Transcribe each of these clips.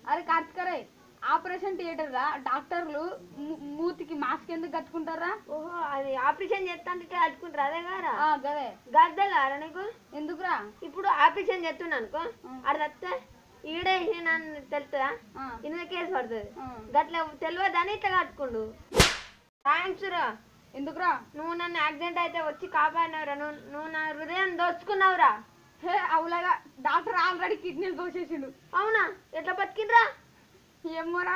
అరే కార్తికరే operation theatre రా డాక్టర్లు మూ- మూతికి మాస్క్ ఎందుకు కట్టుకుంటారా ఓహో అది ఆపరేషన్ చేస్తాంటే అట్టుకుంటారు అదే గారా ఆ, గదే గద్దలారా నీకు ఎందుకురా ఇప్పుడు ఆపరేషన్ చేస్తున్నా అనుకో ఆడ తప్పితే ఈడే నన్ను తెలుస్తుందా ఆ, ఇందులో కేసు పడుతుంది ఆ. గట్ల తెలియదని ఇట్లా కట్టుకుండు థ్యాంక్స్ రా ఎందుకురా నువ్వు నన్ను యాక్సిడెంట్ అయితే వచ్చి కాపాడినవురా నువ్వు నువ్వు నా హృదయం దోచుకున్నావురా హే అవులాగా డాక్టర్ ఆల్రెడీ కిడ్నీలు తోసేసిండు అవునా ఎట్లా బతికిండ్రా ఏమోరా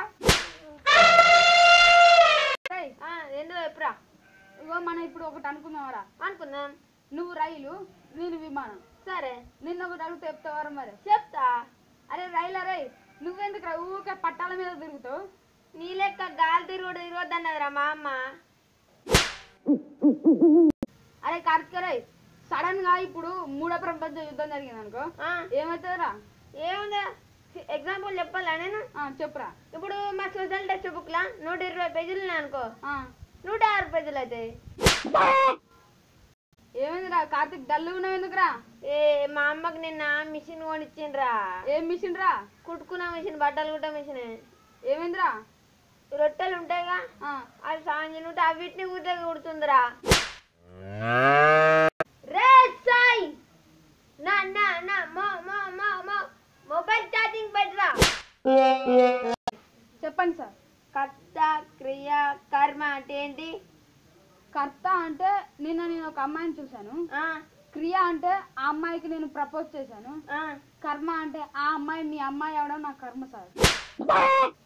ఏయ్, ఆ, ఏందో ఎప్పుడా ఇగో మనం ఇప్పుడు ఒకటి అనుకుందాంరా అనుకుందాం నువ్వు రైలు నేను విమానం సరే నిన్న ఒకటి అడుగుతా చెప్తావారా మరి చెప్తా అరే రైలు అరే నువ్వెందుకు రా ఊరికే పట్టాల మీద తిరుగుతావు నీ లెక్క గాలి తిరుగుడు తిరగద్దన్నదిరా మా అమ్మ అరే కార్తికరే సడన్ గా ఇప్పుడు మూడో ప్రపంచ యుద్ధం జరిగింది అనుకో ఆ, ఏమవుతుందిరా ఏముందా ఎగ్జాంపుల్ చెప్పాలా నేను ఆ, చెప్పురా ఇప్పుడు మా సోషల్ టెక్స్ట్ బుక్ లా నూట ఇరవై పేజీలు ఉన్నాయి అనుకో ఆ, నూట ఆరు పేజీలు అవుతాయి ఏమైందిరా కార్తిక్ డల్లు ఉన్నావు ఎందుకురా ఏ మా అమ్మకి నిన్న మిషన్ కొనిచ్చిండ్రా ఏం మిషన్ రా కుట్టుకున్న మిషన్ బట్టలు కుట్ట మిషన్ ఏమైందిరా రొట్టెలు ఉంటాయిగా ఆ, అది సాంజి ఉంటే అవిటిని కుట్టే కుడుతుందిరా రే సాయి నా నా నా మో మో మో మో మొబైల్ ఛార్జింగ్ పెట్టరా చెప్పండి సార్ కర్త క్రియ కర్మ అంటే ఏంటి కర్త అంటే నిన్న నేను ఒక అమ్మాయిని చూశాను ఆ, క్రియ అంటే ఆ అమ్మాయికి నేను ప్రపోజ్ చేశాను ఆ. కర్మ అంటే ఆ అమ్మాయి మీ అమ్మాయి అవడం నా కర్మ సార్